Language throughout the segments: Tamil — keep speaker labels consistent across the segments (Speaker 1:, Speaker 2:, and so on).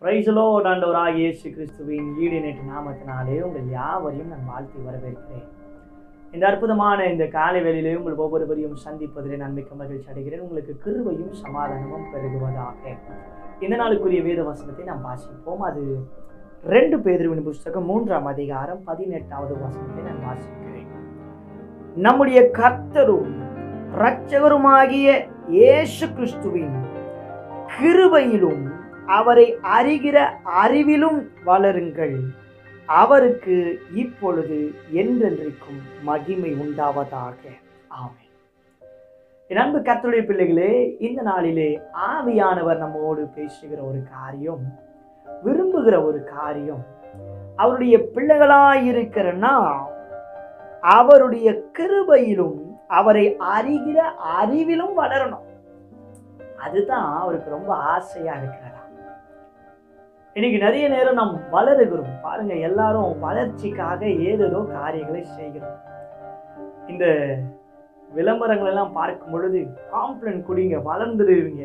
Speaker 1: பிரைசலோ ஆண்டவராக இயேசு கிறிஸ்துவின் ஈடு நேற்று நாமத்தினாலே உங்கள் யாவரையும் நான் வாழ்த்தி வரவேற்கிறேன் இந்த அற்புதமான இந்த காலை வேளையிலே உங்கள் ஒவ்வொருவரையும் சந்திப்பதிலே நான் மிக்க மகிழ்ச்சி அடைகிறேன் உங்களுக்கு கிருபையும் சமாதானமும் பெருகுவதாக இந்த நாளுக்குரிய வேத வசனத்தை நாம் வாசிப்போம் அது ரெண்டு பேதுருவின் புஸ்தகம் மூன்றாம் அதிகாரம் பதினெட்டாவது வசனத்தை நான் வாசிக்கிறேன் நம்முடைய கர்த்தரும் இரட்சகருமாகிய இயேசு கிறிஸ்துவின் கிருபையிலும் அவரை அறிகிற அறிவிலும் வளருங்கள் அவருக்கு இப்பொழுது என்றென்றைக்கும் மகிமை உண்டாவதாக ஆமென் என் அன்பு கர்த்தருடைய பிள்ளைகளே இந்த நாளிலே ஆவியானவர் நம்மோடு பேசுகிற ஒரு காரியம் விரும்புகிற ஒரு காரியம் அவருடைய பிள்ளைகளாயிருக்கிற நாம் அவருடைய கிருபையிலும் அவரை அறிகிற அறிவிலும் வளரணும் அதுதான் அவருக்கு ரொம்ப ஆசையா இருக்கிறதா இன்னைக்கு நிறைய நேரம் நாம் வளருகிறோம் பாருங்க எல்லாரும் வளர்ச்சிக்காக ஏதேதோ காரியங்களை செய்கிறோம் இந்த விளம்பரங்கள் எல்லாம் பார்க்கும் பொழுது காம்ப்ளன் குடிங்க வளர்ந்துடுவீங்க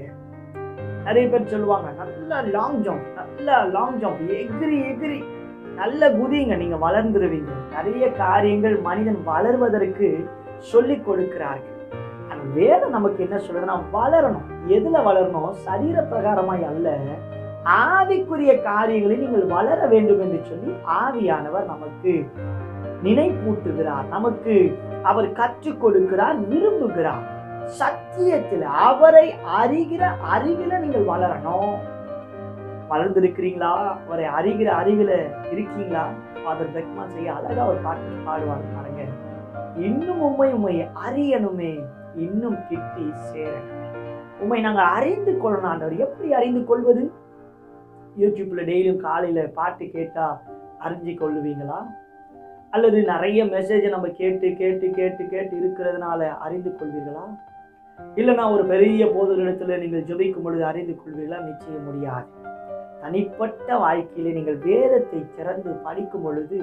Speaker 1: நிறைய பேர் சொல்லுவாங்க நல்ல லாங் ஜம்ப் நல்ல லாங் ஜம்ப் எகிரி எகிரி நல்ல குதிங்க நீங்க வளர்ந்துருவீங்க நிறைய காரியங்கள் மனிதன் வளர்வதற்கு சொல்லி கொடுக்கிறார்கள் அந்த வேதம் நமக்கு என்ன சொல்றதுன்னா வளரணும் எதுல வளரணும் சரீர பிரகாரமாய் அல்ல ஆவிக்குரிய காரியங்களை நீங்கள் வளர வேண்டும் என்று சொல்லி ஆவியானவர் நமக்கு நினைப்பூட்டுகிறார் நமக்கு அவர் கற்றுக் கொடுக்கிறார் விரும்புகிறார் சத்தியத்தில் அவரை அறிகிற அறிவில நீங்கள் வளரணும் வளர்ந்திருக்கிறீங்களா அவரை அறிகிற அறிவில இருக்கீங்களா ஃபாதர் பெக்மான் செய்ய அழகா ஒரு பாட்டு பாடுவார் பாருங்க இன்னும் உண்மை உண்மை அறியணுமே இன்னும் கிட்டி சேரணுமே உண்மை நாங்கள் அறிந்து கொள்ளணும் ஆண்டவர் எப்படி அறிந்து கொள்வது யூடியூப்ல டெய்லியும் காலையில பாட்டு கேட்டா அறிஞ்சு கொள்ளுவீங்களா அல்லது நிறைய மெசேஜை நம்ம கேட்டு கேட்டு கேட்டு கேட்டு இருக்கிறதுனால அறிந்து கொள்வீர்களா இல்லைன்னா ஒரு பெரிய போதலிடத்துல நீங்கள் ஜெபிக்கும் பொழுது அறிந்து கொள்வீர்களா நிச்சயம் முடியாது தனிப்பட்ட வாழ்க்கையிலே நீங்கள் வேதத்தை திறந்து படிக்கும் பொழுது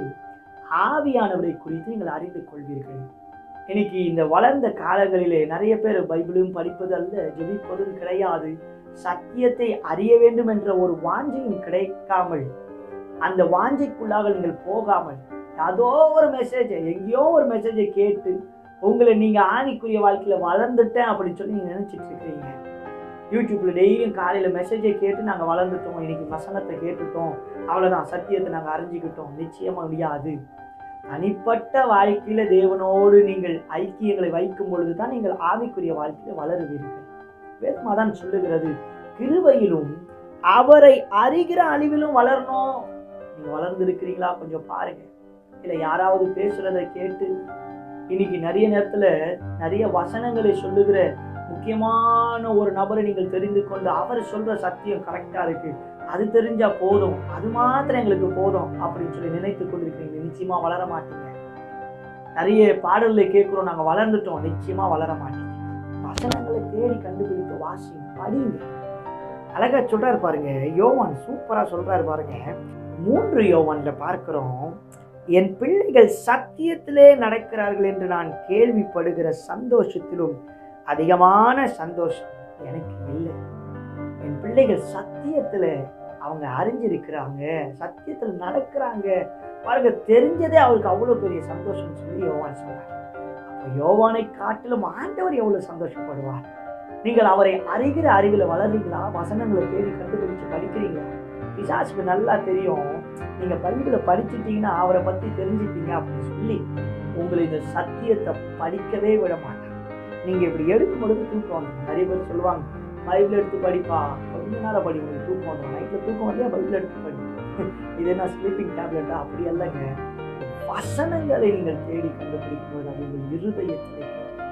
Speaker 1: ஆவியானவரை குறித்து நீங்கள் அறிந்து கொள்வீர்கள் இன்னைக்கு இந்த வளர்ந்த காலங்களிலே நிறைய பேர் பைபிளும் படிப்பது அல்ல ஜெபிப்பதும் கிடையாது சத்தியத்தை அறிய வேண்டும் என்ற ஒரு வாஞ்சையும் கிடைக்காமல் அந்த வாஞ்சைக்குள்ளாக நீங்கள் போகாமல் ஏதோ ஒரு மெசேஜை எங்கேயோ ஒரு மெசேஜை கேட்டு உங்களை நீங்க ஆணிக்குரிய வாழ்க்கையில வளர்ந்துட்டேன் அப்படின்னு சொல்லி நீங்க நினைச்சிட்டு இருக்கிறீங்க யூடியூப்ல டெய்லியும் காலையில மெசேஜை கேட்டு நாங்க வளர்ந்துட்டோம் இன்னைக்கு வசனத்தை கேட்டுட்டோம் அவ்வளவுதான் சத்தியத்தை நாங்க அறிஞ்சுக்கிட்டோம் நிச்சயமா முடியாது தனிப்பட்ட வாழ்க்கையில தேவனோடு நீங்கள் ஐக்கியங்களை வைக்கும் பொழுதுதான் நீங்கள் ஆவிக்குரிய வாழ்க்கையில வளருவீர்கள் வேதமா தான் சொல்லுகிறது கிருபையிலும் அவரை அறிகிற அழிவிலும் வளரணும் நீங்க வளர்ந்துருக்கிறீங்களா கொஞ்சம் பாருங்க இல்ல யாராவது பேசுறதை கேட்டு இன்னைக்கு நிறைய நேரத்துல நிறைய வசனங்களை சொல்லுகிற முக்கியமான ஒரு நபரை நீங்கள் தெரிந்து கொண்டு அவர் சொல்ற சத்தியம் கரெக்டா இருக்கு அது தெரிஞ்சா போதும் அது மாத்திரம் எங்களுக்கு போதும் அப்படின்னு சொல்லி நினைத்து கொண்டிருக்கீங்க நிச்சயமா வளர மாட்டீங்க நிறைய பாடல்களை கேட்கிறோம் நாங்க வளர்ந்துட்டோம் நிச்சயமா வளர மாட்டீங்க வசனங்களை தேடி கண்டுபிடித்து வாசி படிங்க அழகா சொல்றாரு பாருங்க யோவான் சூப்பரா சொல்றாரு பாருங்க மூன்று யோவான்ல பார்க்கிறோம் என் பிள்ளைகள் சத்தியத்திலே நடக்கிறார்கள் என்று நான் கேள்விப்படுகிற சந்தோஷத்திலும் அதிகமான சந்தோஷம் எனக்கு இல்லை என் பிள்ளைகள் சத்தியத்துல அவங்க அறிஞ்சிருக்கிறாங்க சத்தியத்துல நடக்கிறாங்க பாருங்க தெரிஞ்சதே அவருக்கு அவ்வளவு பெரிய சந்தோஷம் சொல்லி யோவான் சொல்றாங்க அப்ப யோவானை காட்டிலும் ஆண்டவர் எவ்வளவு சந்தோஷப்படுவார் நீங்கள் அவரை அறிகிற அறிவில வளர்றீங்களா வசனங்களை தேடி கண்டுபிடிச்சு படிக்கிறீங்களா பிசாசுக்கு நல்லா தெரியும் நீங்க பள்ளியில படிச்சுட்டீங்கன்னா அவரை பத்தி தெரிஞ்சுட்டீங்க அப்படின்னு சொல்லி உங்களை இந்த சத்தியத்தை படிக்கவே விட மாட்டாங்க நீங்க இப்படி எடுக்கும் பொழுது தூக்கம் வந்துடும் நிறைய பேர் சொல்லுவாங்க பைபிள் எடுத்து படிப்பா கொஞ்ச நேரம் படி உங்களுக்கு தூக்கம் வந்துடும் நைட்ல தூக்கம் வரலையா பைபிள் எடுத்து படி இது என்ன ஸ்லீப்பிங் டேப்லெட்டா அப்படி அல்லங்க வசனங்களை நீங்கள் தேடி கண்டுபிடிக்கும் போது அது உங்கள் இருதயத்திலே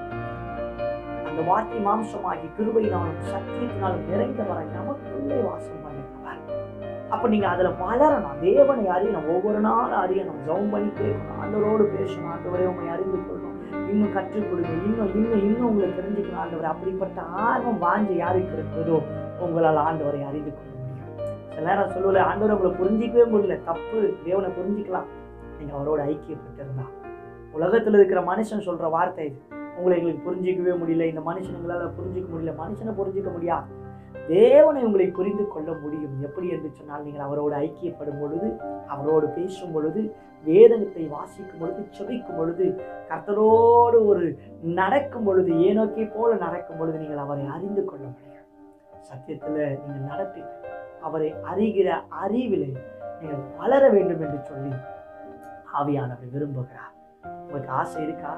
Speaker 1: அந்த வார்த்தை மாம்சமாகி கிருபையினாலும் சத்தியத்தினாலும் நிறைந்தவரை நமக்குள்ளே வாசம் பண்ணுகிறவர் அப்ப நீங்க அதுல வளரணும் தேவனை அறியணும் ஒவ்வொரு நாள் அறியணும் ஜவுன் பண்ணி கேட்கணும் ஆண்டவரோடு பேசணும் ஆண்டவரை உண்மை அறிந்து கொள்ளணும் இன்னும் கற்றுக் கொடுங்க இன்னும் இன்னும் இன்னும் உங்களை தெரிஞ்சுக்கணும் ஆண்டவர் அப்படிப்பட்ட ஆர்வம் வாஞ்சு யாருக்கு இருக்கிறதோ உங்களால் ஆண்டவரை அறிந்து கொள்ள முடியும் சில நேரம் சொல்லுவல ஆண்டவரை உங்களை புரிஞ்சிக்கவே முடியல தப்பு தேவனை புரிஞ்சிக்கலாம் நீங்க அவரோட ஐக்கியப்பட்டிருந்தா உலகத்துல இருக்கிற மனுஷன் சொல்ற வார்த்தை இது உங்களை எங்களுக்கு புரிஞ்சிக்கவே முடியல இந்த மனுஷனுங்களால புரிஞ்சிக்க முடியல மனுஷனை புரிஞ்சிக்க முடியாது தேவனை உங்களை புரிந்து கொள்ள முடியும் எப்படி என்று சொன்னால் நீங்கள் அவரோடு ஐக்கியப்படும் பொழுது அவரோடு பேசும் பொழுது வேதத்தை வாசிக்கும் பொழுது செபிக்கும் பொழுது கர்த்தரோடு ஒரு நடக்கும் பொழுது ஏனோக்கை போல நடக்கும் பொழுது நீங்கள் அவரை அறிந்து கொள்ள முடியும் சத்தியத்தில் நீங்கள் நடப்பீங்க அவரை அறிகிற அறிவிலே நீங்கள் வளர வேண்டும் என்று சொல்லி ஆவியானவர் விரும்புகிறார் உங்களுக்கு ஆசை இருக்கா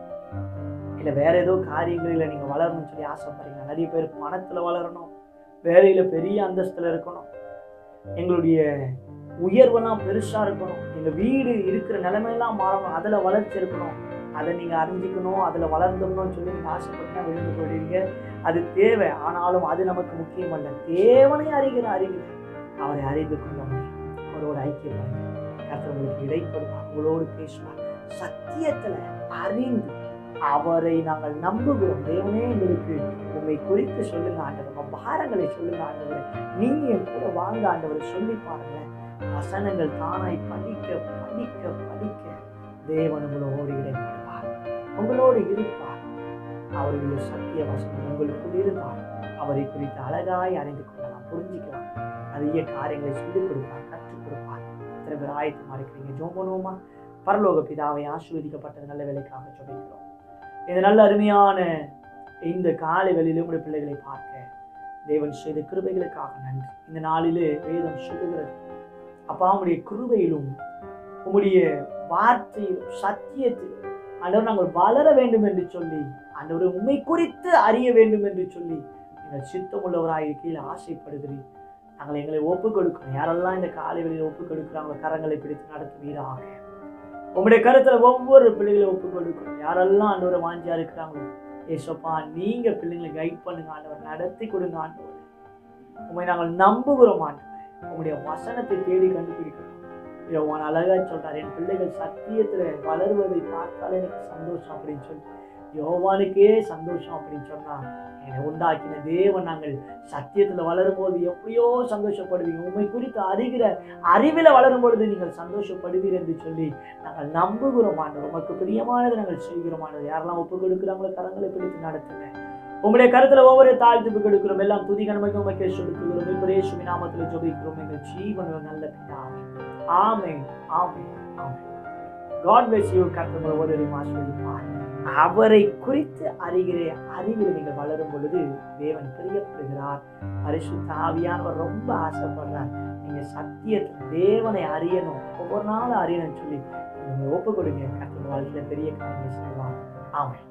Speaker 1: இல்லை வேற ஏதோ காரியங்களில் நீங்கள் வளரணும்னு சொல்லி ஆசைப்படுறீங்க நிறைய பேர் பணத்தில் வளரணும் வேலையில பெரிய அந்தஸ்துல இருக்கணும் எங்களுடைய உயர்வெல்லாம் பெருசா இருக்கணும் எங்க வீடு இருக்கிற நிலைமையெல்லாம் மாறணும் அதுல வளர்ச்சி இருக்கணும் அதை நீங்க அறிஞ்சிக்கணும் அதுல வளர்ந்தோம்னு சொல்லி நீங்க ஆசைப்பட்டா விழுந்து போயிடுவீங்க அது தேவை ஆனாலும் அது நமக்கு முக்கியம் அல்ல தேவனை அறிகிற அறிவு அவரை அறிந்து கொள்ள முடியும் அவரோட ஐக்கியப்படுங்க கர்த்தர் உங்களுக்கு இடைப்படுவார் உங்களோடு பேசுவார் சத்தியத்துல அறிந்து அவரை நாங்கள் நம்புகிறோம் தேவனே எங்களுக்கு உண்மை குறித்து சொல்லுங்க ஆண்டவர் உங்க பாரங்களை சொல்லுங்க ஆண்டவர் நீங்க என் கூட வாங்க ஆண்டவரை சொல்லி பாருங்க வசனங்கள் தானாய் படிக்க படிக்க படிக்க தேவன் உங்களோடு இடைப்படுவார் உங்களோடு இருப்பார் அவருடைய சத்திய வசனம் உங்களுக்குள் இருந்தால் அவரை குறித்து அழகாய் அறிந்து கொள்ளலாம் புரிஞ்சுக்கலாம் அதிக காரியங்களை சொல்லிக் கொடுப்பார் கற்றுக் கொடுப்பார் எத்தனை பேர் ஆயத்தமா இருக்கிறீங்க ஜோம் பண்ணுவோமா பரலோக பிதாவை ஆசீர்வதிக்கப்பட்டது நல்ல வேலைக்காக சொல்லிக்கிறோம் இந்த நல்ல அருமையான இந்த காலை வேளையிலே உங்களுடைய பிள்ளைகளை பார்க்க தேவன் செய்த கிருபைகளுக்காக நன்றி இந்த நாளிலே வேதம் சொல்லுகிறது அப்பா உங்களுடைய கிருபையிலும் உங்களுடைய வார்த்தையிலும் சத்தியத்திலும் ஆண்டவர் நாங்கள் வளர வேண்டும் என்று சொல்லி ஆண்டவர் உண்மை குறித்து அறிய வேண்டும் என்று சொல்லி நீங்கள் சித்தமுள்ளவராக இருக்கையில் ஆசைப்படுகிறீர் நாங்கள் எங்களை ஒப்பு கொடுக்கணும் யாரெல்லாம் இந்த காலை வெளியில் ஒப்பு கொடுக்குறாங்களோ கரங்களை பிடித்து நடத்துவீராக உங்களுடைய கருத்துல ஒவ்வொரு பிள்ளைகளை ஒப்பு கொடுக்கணும் யாரெல்லாம் ஆண்டவரை வாஞ்சியா இருக்கிறாங்களோ ஏசப்பா நீங்க பிள்ளைங்களை கைட் பண்ணுங்க ஆண்டவர் நடத்தி கொடுங்க ஆண்டவர் உண்மை நாங்கள் நம்புகிறோம் ஆண்டவர் உங்களுடைய வசனத்தை தேடி கண்டுபிடிக்கணும் யோவான் அழகா சொல்றார் என் பிள்ளைகள் சத்தியத்துல வளருவதை பார்த்தாலே எனக்கு சந்தோஷம் அப்படின்னு சொல்லி யோவானுக்கே சந்தோஷம் அப்படின்னு சொன்னா என்னை உண்டாக்கின தேவன் நாங்கள் சத்தியத்துல வளரும் போது எப்படியோ சந்தோஷப்படுவீங்க உண்மை குறித்து அறிகிற அறிவில வளரும் பொழுது நீங்கள் சந்தோஷப்படுவீர் என்று சொல்லி நாங்கள் நம்புகிறோம் ஆண்டவர் உமக்கு பிரியமானதை நாங்கள் செய்கிறோம் ஆண்டவர் யாரெல்லாம் ஒப்பு கொடுக்குறாங்களோ கரங்களை பிடித்து நடத்துங்க உங்களுடைய கருத்துல ஒவ்வொரு தாழ்த்து கொடுக்கிறோம் எல்லாம் துதி கணமைக்கு உமக்கே செலுத்துகிறோம் இப்பரேசுமி நாமத்துல ஜெபிக்கிறோம் எங்கள் ஜீவன் நல்ல பிதாவே ஆமே ஆமே ஆமே காட் பிளஸ் யூ கர்த்தர் ஒவ்வொரு ஆஸ்வதிப்பார் அவரை குறித்து அறிகிற அறிவில் நீங்கள் வளரும் பொழுது தேவன் பிரியப்படுகிறார் பரிசுத்த ஆவியானவர் ரொம்ப ஆசைப்படுறார் நீங்க சத்தியத்தில் தேவனை அறியணும் ஒவ்வொரு நாளும் அறியணும்னு சொல்லி நீங்க ஒப்பு கொடுங்க கர்த்தர் வாழ்க்கையில பெரிய காரியங்களை செய்வார் ஆமென்